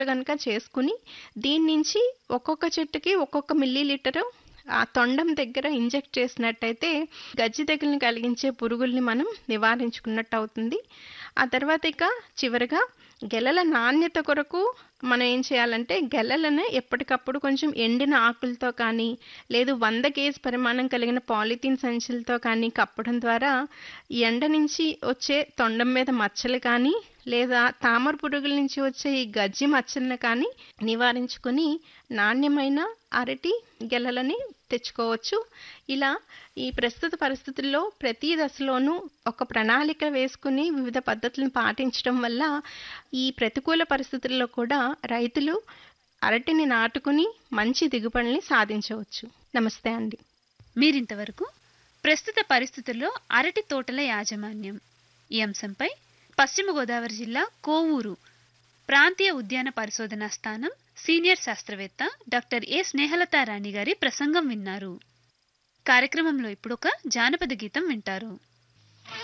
గనుక చేసుకుని దీని నుంచి ఒక్కొక్క చెట్టుకి ఒక్కొక్క మిల్లీ లీటరు ఆ తొండం దగ్గర ఇంజెక్ట్ చేసినట్టయితే గజ్జి తెగుల్ని కలిగించే పురుగుల్ని మనం నివారించుకున్నట్టు అవుతుంది ఆ తర్వాత ఇక చివరగా గెలల నాణ్యత కొరకు మనం ఏం చేయాలంటే గెలలను ఎప్పటికప్పుడు కొంచెం ఎండిన ఆకులతో కానీ లేదు వంద కేజీ పరిమాణం కలిగిన పాలిథీన్ సంచులతో కానీ కప్పడం ద్వారా ఈ ఎండ నుంచి వచ్చే తొండం మీద మచ్చలు కానీ లేదా తామర పురుగుల నుంచి వచ్చే ఈ గజ్జి మచ్చలను కానీ నివారించుకొని నాణ్యమైన అరటి గెలలని తెచ్చుకోవచ్చు ఇలా ఈ ప్రస్తుత పరిస్థితుల్లో ప్రతి దశలోనూ ఒక ప్రణాళిక వేసుకుని వివిధ పద్ధతులను పాటించడం వల్ల ఈ ప్రతికూల పరిస్థితుల్లో కూడా రైతులు అరటిని నాటుకుని మంచి దిగుబడిని సాధించవచ్చు నమస్తే అండి మీరింతవరకు ప్రస్తుత పరిస్థితుల్లో అరటి తోటల యాజమాన్యం ఈ అంశంపై పశ్చిమ గోదావరి జిల్లా కోవూరు ప్రాంతీయ ఉద్యాన పరిశోధనా స్థానం సీనియర్ శాస్త్రవేత్త డాక్టర్ ఏ స్నేహలతా రాణి గారి ప్రసంగం విన్నారు కార్యక్రమంలో ఇప్పుడు ఒక జానపద గీతం వింటారు